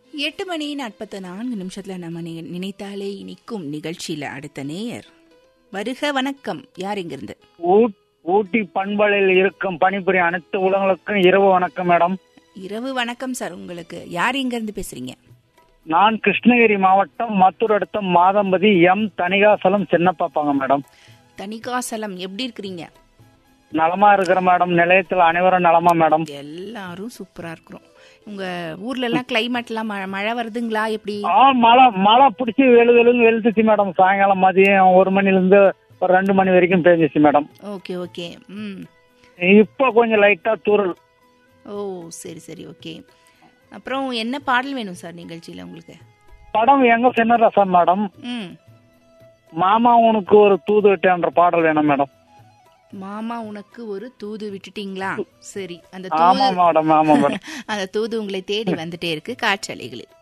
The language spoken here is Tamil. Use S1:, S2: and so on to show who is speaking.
S1: எட்டு மணி நாற்பத்தி நான்கு நிமிஷத்துல நம்ம நி- நினைத்தாலே இனிக்கும் நிகழ்ச்சியில அடுத்த நேயர் வருக வணக்கம் யார் இங்கிருந்து
S2: ஊ- ஊட்டி பண்பலையில் இருக்கும் பணிபுரியும் அனைத்து உலகங்களுக்கும் இரவு வணக்கம் மேடம்
S1: இரவு வணக்கம் சார் உங்களுக்கு யார் இங்கிருந்து பேசுறீங்க
S2: நான் கிருஷ்ணகிரி மாவட்டம் மத்தூர் அடுத்த மாதம்பதி எம் தணிகாசலம் சின்னப்பாப்பாங்க மேடம்
S1: தணிகாசலம் எப்படி இருக்கிறீங்க
S2: நலமா இருக்கிற மேடம் நிலையத்தில் அனைவரும் நலமா மேடம்
S1: எல்லாரும் சூப்பரா இருக்கிறோம் உங்க ஊர்ல எல்லாம் கிளைமேட் எல்லாம் மழை- மழை வருதுங்களா எப்படி
S2: ஆ மழை மழை பிடிச்சி வெளு வெளுன்னு வெளுத்துச்சு மேடம் சாயங்காலம் மதியம் ஒரு மணில இருந்து ஒரு ரெண்டு மணி வரைக்கும் பேஞ்சிச்சு மேடம்
S1: ஓகே ஓகே ம்
S2: இப்ப கொஞ்சம் லைட்டா தூரல்
S1: ஓ சரி சரி ஓகே அப்புறம் என்ன பாடல் வேணும் சார் நிகழ்ச்சியில உங்களுக்கு
S2: படம் எங்க சின்னரசம் மேடம்
S1: ம்
S2: மாமா உனக்கு ஒரு தூது விட்டேன்ற பாடல் வேணும் மேடம்
S1: மாமா உனக்கு ஒரு தூது விட்டுட்டீங்களா சரி அந்த
S2: ஆமா
S1: தூது
S2: மேடம் ஆமா மேடம்
S1: அந்த தூது உங்களை தேடி வந்துட்டே இருக்கு காற்றலைகளில்